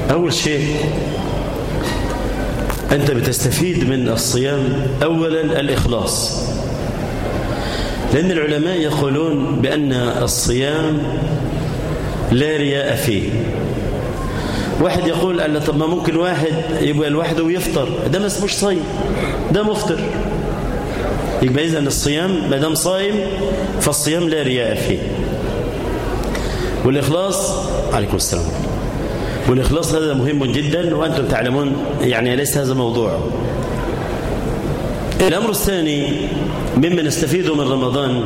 أول شيء أنت بتستفيد من الصيام أولا الإخلاص لأن العلماء يقولون بأن الصيام لا رياء فيه واحد يقول ألا طب ما ممكن واحد يبقى لوحده ويفطر ده ما اسموش صيم ده مفطر يبقى إذن الصيام ما دام صايم فالصيام لا رياء فيه والإخلاص عليكم السلام والإخلاص هذا مهم جدا وأنتم تعلمون يعني ليس هذا موضوع الأمر الثاني مما نستفيد من رمضان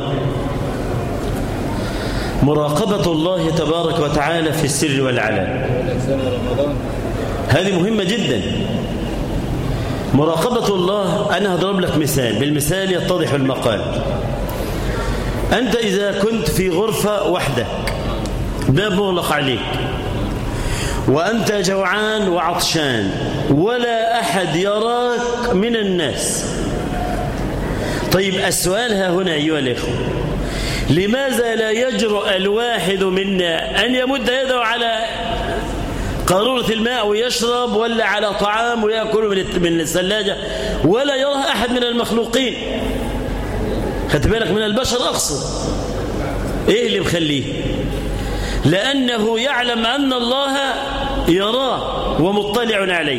مراقبة الله تبارك وتعالى في السر والعلان هذه مهمة جدا مراقبة الله أنا هضرب لك مثال بالمثال يتضح المقال أنت إذا كنت في غرفة وحدك باب مغلق عليك وأنت جوعان وعطشان ولا أحد يراك من الناس طيب السؤال ها هنا أيها الإخوة لماذا لا يجرؤ الواحد منا أن يمد يده على قارورة الماء ويشرب ولا على طعام ويأكل من الثلاجة ولا يراه أحد من المخلوقين خدت بالك من البشر أقصد إيه اللي مخليه لأنه يعلم أن الله يراه ومطلع عليه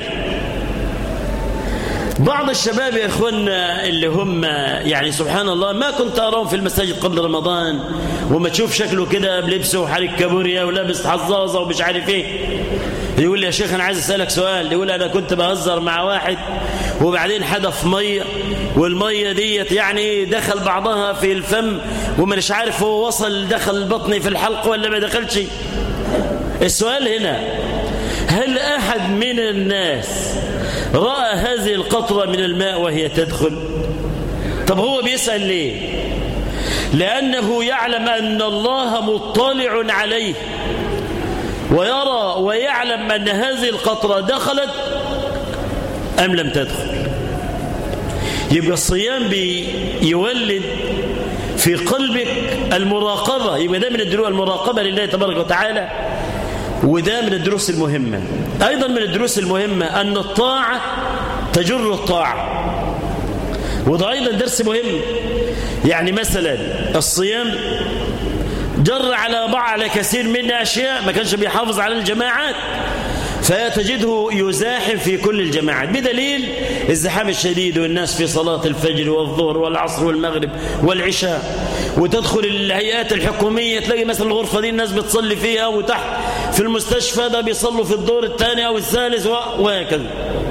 بعض الشباب يا اخوانا اللي هم يعني سبحان الله ما كنت اراهم في المساجد قبل رمضان وما تشوف شكله كده بلبسه وحرك كابوريا ولابس حظاظه ومش عارف ايه يقول لي يا شيخ انا عايز اسالك سؤال يقول انا كنت بهزر مع واحد وبعدين حدف ميه والميه ديت يعني دخل بعضها في الفم ومش عارف هو وصل دخل بطني في الحلق ولا ما دخلش السؤال هنا هل احد من الناس راى هذه القطره من الماء وهي تدخل طب هو بيسال ليه لانه يعلم ان الله مطلع عليه ويرى ويعلم أن هذه القطرة دخلت أم لم تدخل يبقى الصيام بيولد في قلبك المراقبة يبقى ده من الدروس المراقبة لله تبارك وتعالى وده من الدروس المهمة أيضا من الدروس المهمة أن الطاعة تجر الطاعة وده أيضا درس مهم يعني مثلا الصيام جر على بعض على كثير من أشياء ما كانش بيحافظ على الجماعات فتجده يزاحم في كل الجماعات بدليل الزحام الشديد والناس في صلاة الفجر والظهر والعصر والمغرب والعشاء وتدخل الهيئات الحكومية تلاقي مثلا الغرفة دي الناس بتصلي فيها وتحت في المستشفى ده بيصلوا في الدور الثاني أو الثالث وهكذا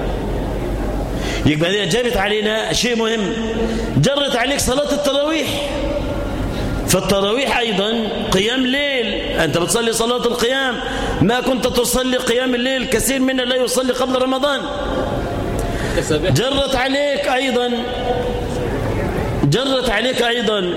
يبقى دي جرت علينا شيء مهم جرت عليك صلاة التراويح فالتراويح أيضا قيام ليل أنت بتصلي صلاة القيام ما كنت تصلي قيام الليل كثير منا لا يصلي قبل رمضان جرت عليك أيضا جرت عليك أيضا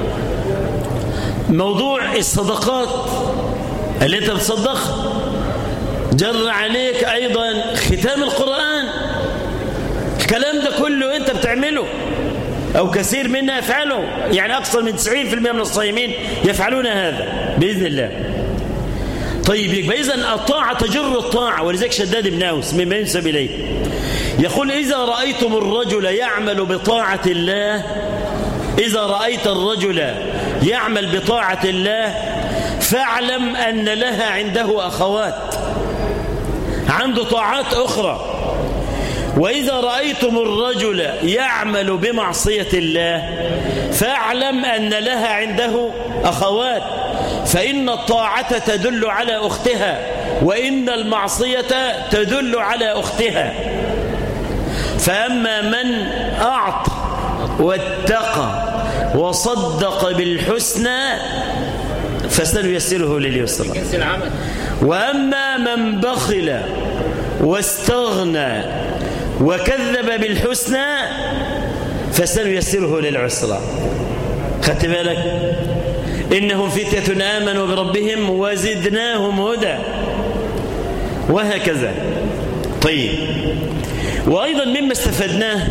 موضوع الصدقات اللي أنت بتصدقها جر عليك أيضا ختام القرآن الكلام ده كله أنت بتعمله أو كثير منا يفعله يعني أكثر من 90% من الصائمين يفعلون هذا بإذن الله طيب يبقى إذن الطاعة تجر الطاعة ولذلك شداد بن أوس مما ينسب إليه يقول إذا رأيتم الرجل يعمل بطاعة الله إذا رأيت الرجل يعمل بطاعة الله فاعلم أن لها عنده أخوات عنده طاعات أخرى وإذا رأيتم الرجل يعمل بمعصية الله فاعلم أن لها عنده أخوات فإن الطاعة تدل على أختها وإن المعصية تدل على أختها فأما من أعطى واتقى وصدق بالحسنى فسنيسره لليسرى وأما من بخل واستغنى وكذب بالحسنى فسنيسره للعسرى خدت بالك إنهم فتية آمنوا بربهم وزدناهم هدى وهكذا طيب وأيضا مما استفدناه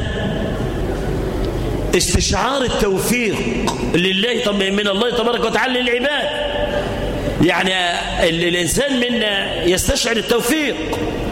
استشعار التوفيق لله طب من الله تبارك وتعالى للعباد يعني الإنسان منا يستشعر التوفيق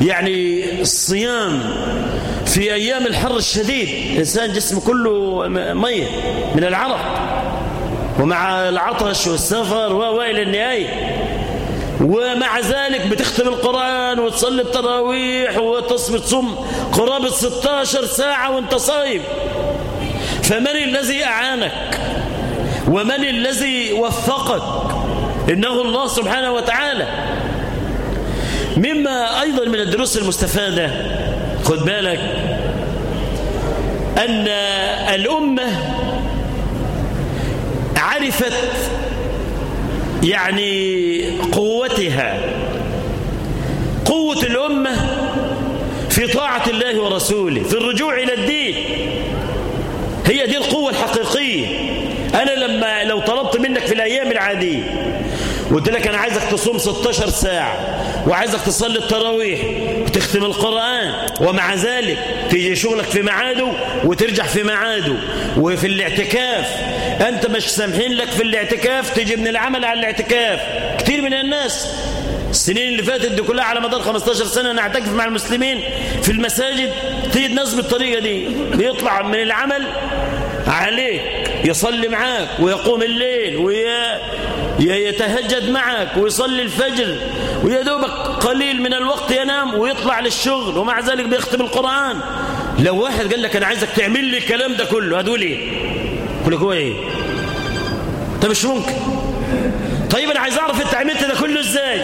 يعني الصيام في أيام الحر الشديد إنسان جسمه كله مية من العرق ومع العطش والسفر وإلى النهاية ومع ذلك بتختم القرآن وتصلي التراويح وتصم تصوم قرابة 16 ساعة وانت صايم فمن الذي أعانك ومن الذي وفقك إنه الله سبحانه وتعالى مما أيضا من الدروس المستفادة خد بالك أن الأمة عرفت يعني قوتها قوة الأمة في طاعة الله ورسوله في الرجوع إلى الدين هي دي القوة الحقيقية أنا لما لو طلبت منك في الأيام العادية قلت لك أنا عايزك تصوم 16 ساعة وعايزك تصلي التراويح وتختم القرآن ومع ذلك تيجي شغلك في معاده وترجع في معاده وفي الاعتكاف أنت مش سامحين لك في الاعتكاف تيجي من العمل على الاعتكاف كتير من الناس السنين اللي فاتت دي كلها على مدار 15 سنة نعتكف مع المسلمين في المساجد تيجي الناس بالطريقة دي بيطلع من العمل عليك يصلي معاك ويقوم الليل ويتهجد معك ويصلي الفجر ويا دوبك قليل من الوقت ينام ويطلع للشغل ومع ذلك بيختم القرآن لو واحد قال لك أنا عايزك تعمل لي الكلام ده كله هتقول إيه يقول لك هو إيه ده مش ممكن طيب أنا عايز أعرف أنت عملت ده كله إزاي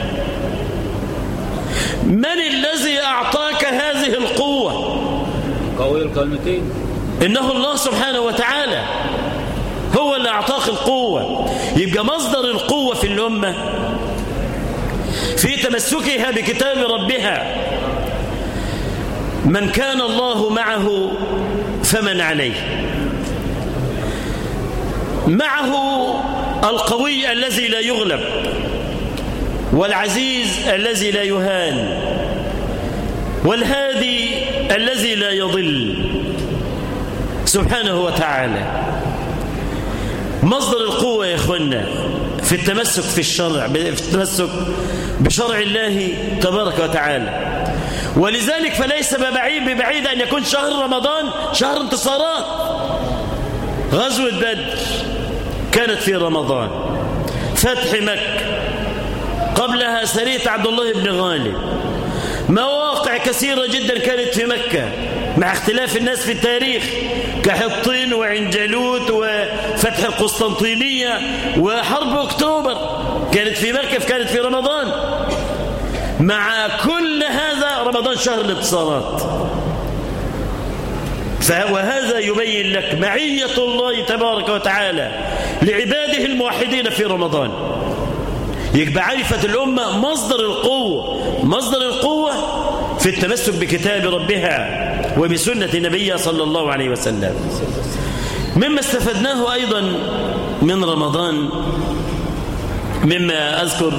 من الذي أعطاك هذه القوة قوي الكلمتين إنه الله سبحانه وتعالى هو اللي أعطاك القوة يبقى مصدر القوة في الأمة في تمسكها بكتاب ربها من كان الله معه فمن عليه معه القوي الذي لا يغلب والعزيز الذي لا يهان والهادي الذي لا يضل سبحانه وتعالى مصدر القوة يا إخوانا في التمسك في الشرع في التمسك بشرع الله تبارك وتعالى ولذلك فليس ببعيد ببعيد أن يكون شهر رمضان شهر انتصارات غزوة بدر كانت في رمضان فتح مكة قبلها سرية عبد الله بن غالب مواقع كثيرة جدا كانت في مكة مع اختلاف الناس في التاريخ كحطين وعنجلوت وفتح القسطنطينية وحرب أكتوبر كانت في مكة كانت في رمضان مع كل هذا رمضان شهر الاتصالات وهذا يبين لك معية الله تبارك وتعالى لعباده الموحدين في رمضان يبقى عرفت الأمة مصدر القوة مصدر القوة في التمسك بكتاب ربها وبسنة نبيها صلى الله عليه وسلم مما استفدناه أيضا من رمضان مما أذكر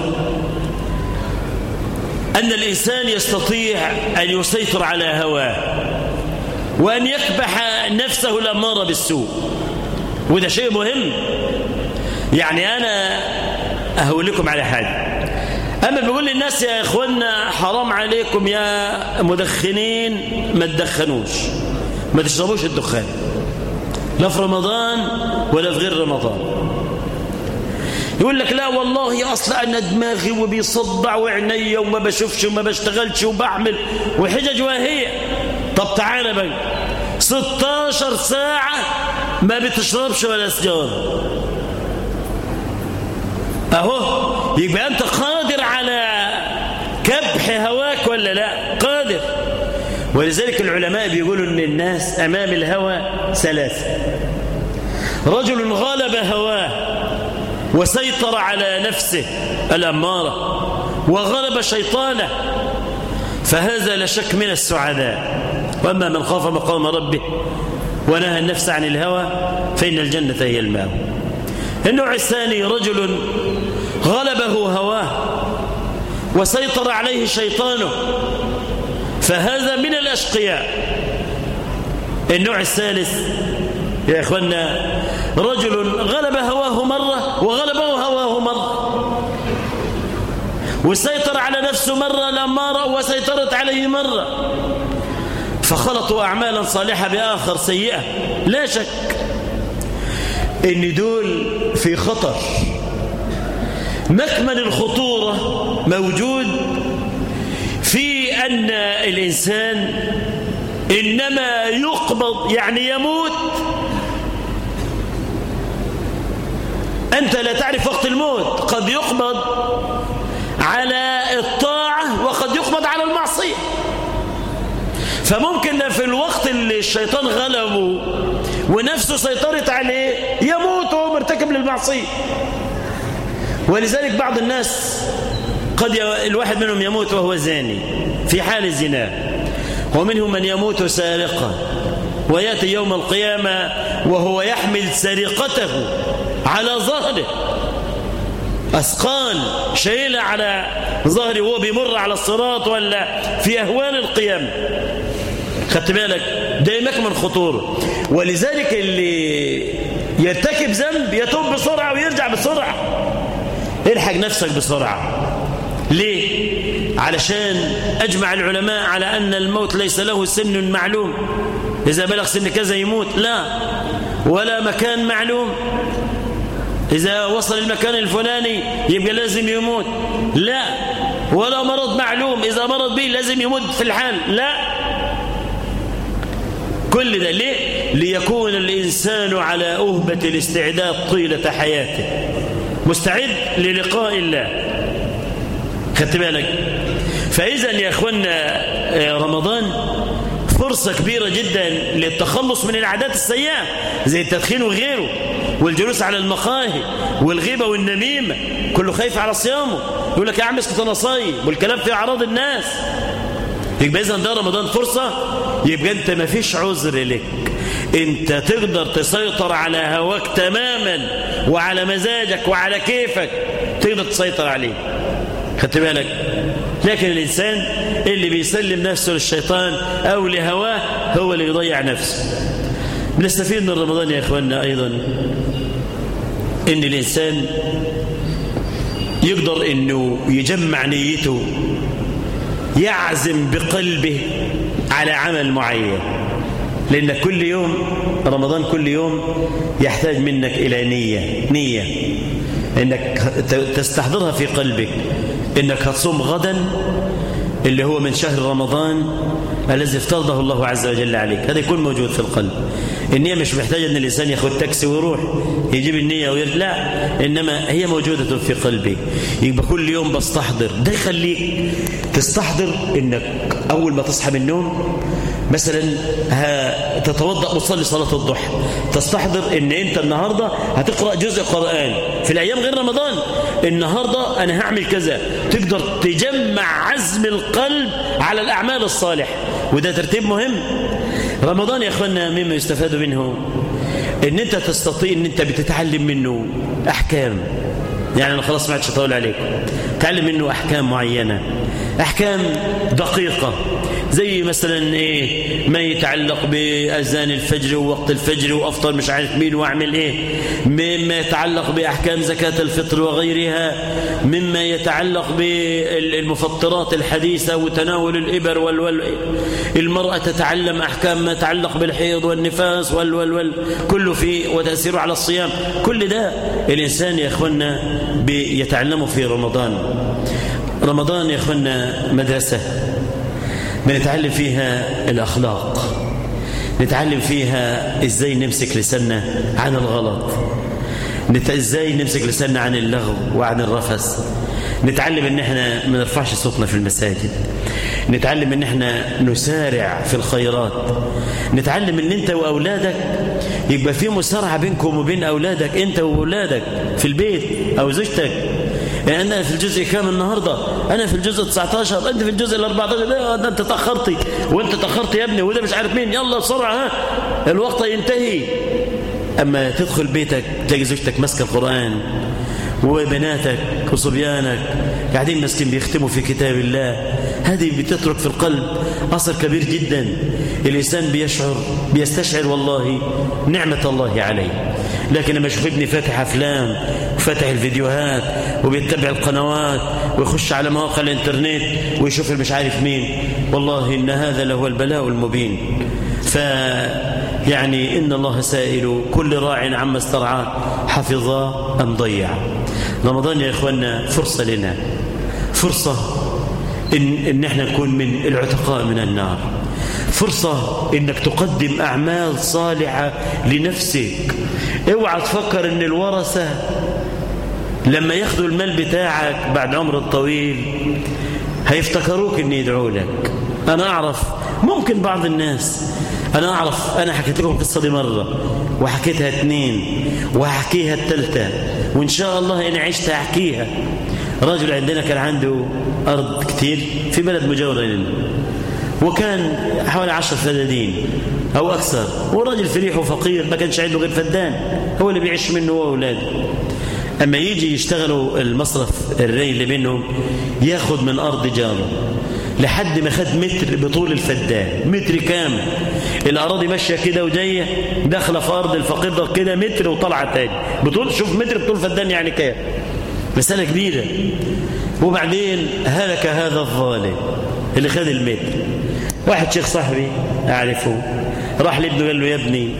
أن الإنسان يستطيع أن يسيطر على هواه وأن يكبح نفسه الأمارة بالسوء وده شيء مهم يعني أنا أهول لكم على حاجة أما بيقول للناس يا إخوانا حرام عليكم يا مدخنين ما تدخنوش ما تشربوش الدخان لا في رمضان ولا في غير رمضان يقول لك لا والله أصل أنا دماغي وبيصدع وعيني وما بشوفش وما بشتغلش وبعمل وحجج وهي طب تعالى بقى 16 ساعة ما بتشربش ولا سجارة أهو يبقى أنت قادر على كبح هواك ولا لا قادر ولذلك العلماء بيقولوا أن الناس أمام الهوى ثلاثة رجل غلب هواه وسيطر على نفسه الأمارة وغلب شيطانه فهذا لا شك من السعداء وأما من خاف مقام ربه ونهى النفس عن الهوى فإن الجنة هي الماء النوع الثاني رجل غلبه هواه وسيطر عليه شيطانه فهذا من الأشقياء النوع الثالث يا إخوانا رجل غلب هواه مرة وغلبه هواه مرة وسيطر على نفسه مرة الأمارة وسيطرت عليه مرة فخلطوا أعمالا صالحة بآخر سيئة لا شك إن دول في خطر مكمن الخطورة موجود في أن الإنسان إنما يقبض يعني يموت أنت لا تعرف وقت الموت قد يقبض على الطاعة وقد يقبض على المعصية فممكن في الوقت اللي الشيطان غلبه ونفسه سيطرت عليه يموت وهو مرتكب للمعصية ولذلك بعض الناس قد الواحد منهم يموت وهو زاني في حال الزنا ومنهم من يموت سارقا ويأتي يوم القيامة وهو يحمل سرقته على ظهره أثقال شايلة على ظهره وهو بيمر على الصراط ولا في أهوال القيامة خدت بالك ده مكمن خطوره ولذلك اللي يرتكب ذنب يتوب بسرعة ويرجع بسرعة الحق نفسك بسرعة ليه؟ علشان أجمع العلماء على أن الموت ليس له سن معلوم إذا بلغ سن كذا يموت لا ولا مكان معلوم إذا وصل المكان الفلاني يبقى لازم يموت لا ولا مرض معلوم إذا مرض به لازم يموت في الحال لا كل ده ليه ليكون الإنسان على أهبة الاستعداد طيلة حياته مستعد للقاء الله خدت بالك فإذا يا أخوانا رمضان فرصة كبيرة جدا للتخلص من العادات السيئة زي التدخين وغيره والجلوس على المقاهي والغيبة والنميمة كله خايف على صيامه يقول لك يا عم اسكت انا صايم والكلام في أعراض الناس يبقى إذا ده رمضان فرصة يبقى أنت ما فيش عذر لك أنت تقدر تسيطر على هواك تماما وعلى مزاجك وعلى كيفك تقدر تسيطر عليه خدت بالك لكن الإنسان اللي بيسلم نفسه للشيطان أو لهواه هو اللي يضيع نفسه بنستفيد من رمضان يا إخواننا أيضا إن الإنسان يقدر إنه يجمع نيته يعزم بقلبه على عمل معين لأن كل يوم رمضان كل يوم يحتاج منك إلى نية نية إنك تستحضرها في قلبك إنك هتصوم غدا اللي هو من شهر رمضان الذي افترضه الله عز وجل عليك هذا يكون موجود في القلب النية مش محتاجة أن الإنسان ياخد تاكسي ويروح يجيب النية ويرجع لا إنما هي موجودة في قلبي يبقى كل يوم بستحضر ده يخليك تستحضر إنك أول ما تصحى من النوم مثلا تتوضأ وتصلي صلاة الضحى تستحضر ان انت النهاردة هتقرأ جزء قرآن في الايام غير رمضان النهاردة انا هعمل كذا تقدر تجمع عزم القلب على الاعمال الصالحة وده ترتيب مهم رمضان يا اخوانا مما يستفاد منه ان انت تستطيع ان انت بتتعلم منه احكام يعني انا خلاص ما عادش اطول عليكم تعلم منه احكام معينه احكام دقيقه زي مثلا ايه ما يتعلق باذان الفجر ووقت الفجر وافطر مش عارف مين واعمل ايه مما يتعلق باحكام زكاه الفطر وغيرها مما يتعلق بالمفطرات الحديثه وتناول الابر وال وال المراه تتعلم احكام ما يتعلق بالحيض والنفاس وال وال وال كله في وتاثيره على الصيام كل ده الانسان يا اخوانا بيتعلمه في رمضان رمضان يا اخوانا مدرسه بنتعلم فيها الأخلاق نتعلم فيها إزاي نمسك لساننا عن الغلط إزاي نمسك لساننا عن اللغو وعن الرفث نتعلم ان احنا ما نرفعش صوتنا في المساجد نتعلم ان احنا نسارع في الخيرات نتعلم ان انت واولادك يبقى في مسارعه بينكم وبين اولادك انت واولادك في البيت او زوجتك يعني أنا في الجزء كام النهاردة أنا في الجزء 19 أنت في الجزء ال 14 ده أنت تأخرتي وأنت تأخرت يا ابني وده مش عارف مين يلا بسرعة ها الوقت ينتهي أما تدخل بيتك تلاقي زوجتك ماسكة القرآن وبناتك وصبيانك قاعدين ماسكين بيختموا في كتاب الله هذه بتترك في القلب أثر كبير جدا الإنسان بيشعر بيستشعر والله نعمة الله عليه لكن لما اشوف ابني فاتح أفلام وفاتح الفيديوهات وبيتبع القنوات ويخش على مواقع الانترنت ويشوف مش عارف مين والله إن هذا لهو البلاء المبين ف يعني إن الله سائل كل راع عما استرعاه حفظ أم ضيع رمضان يا إخوانا فرصة لنا فرصة إن, إن احنا نكون من العتقاء من النار فرصة إنك تقدم أعمال صالحة لنفسك اوعى تفكر إن الورثة لما ياخدوا المال بتاعك بعد عمر الطويل هيفتكروك إن يدعوا لك أنا أعرف ممكن بعض الناس أنا أعرف أنا حكيت لكم القصة دي مرة وحكيتها اتنين وهحكيها التالتة وإن شاء الله إن عشت أحكيها رجل عندنا كان عنده أرض كتير في بلد مجاورة لنا وكان حوالي عشر فدادين أو أكثر والراجل فريح وفقير ما كانش عنده غير فدان هو اللي بيعيش منه هو وأولاده أما يجي يشتغلوا المصرف الري اللي بينهم ياخد من أرض جاره لحد ما خد متر بطول الفدان متر كامل الأراضي ماشية كده وجاية داخلة في أرض الفقير ده كده متر وطلعة تاني بطول شوف متر بطول فدان يعني كام مسألة كبيرة وبعدين هلك هذا الظالم اللي خد المتر واحد شيخ صاحبي أعرفه راح لابنه قال له يا ابني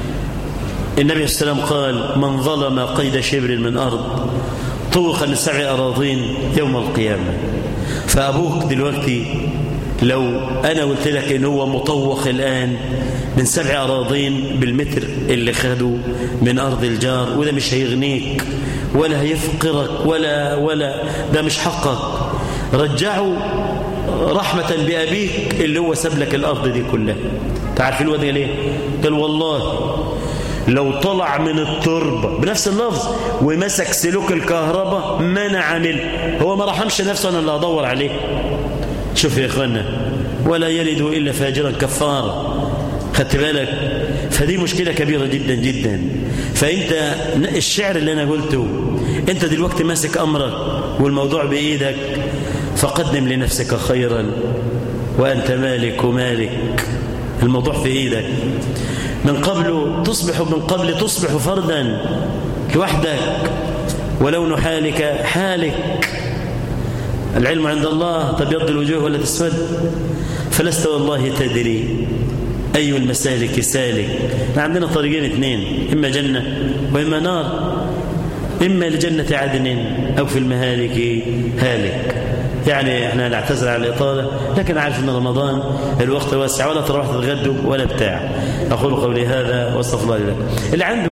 النبي صلى الله عليه وسلم قال من ظلم قيد شبر من أرض طوق لسبع أراضين يوم القيامة فأبوك دلوقتي لو أنا قلت لك إن هو مطوق الآن من سبع أراضين بالمتر اللي خده من أرض الجار وده مش هيغنيك ولا هيفقرك ولا ولا ده مش حقك رجعه رحمة بأبيك اللي هو ساب لك الأرض دي كلها تعرف الواد ليه قال والله لو طلع من التربة بنفس اللفظ ومسك سلوك الكهرباء ما انا عامل هو ما رحمش نفسه انا اللي ادور عليه شوف يا اخوانا ولا يلد الا فاجرا كفارا خدت بالك فدي مشكلة كبيرة جدا جدا فانت الشعر اللي انا قلته انت دلوقتي ماسك امرك والموضوع بايدك فقدم لنفسك خيرا وانت مالك ومالك الموضوع في ايدك من قبل تصبح من قبل تصبح فردا لوحدك ولون حالك حالك العلم عند الله تبيض الوجوه ولا تسود فلست والله تدري أي المسالك سالك عندنا طريقين اثنين إما جنة وإما نار إما لجنة عدن أو في المهالك هالك يعني احنا نعتذر على الإطالة لكن عارف أن رمضان الوقت واسع ولا تروح تتغدوا ولا بتاع أقول قولي هذا واستغفر الله لك اللي عنده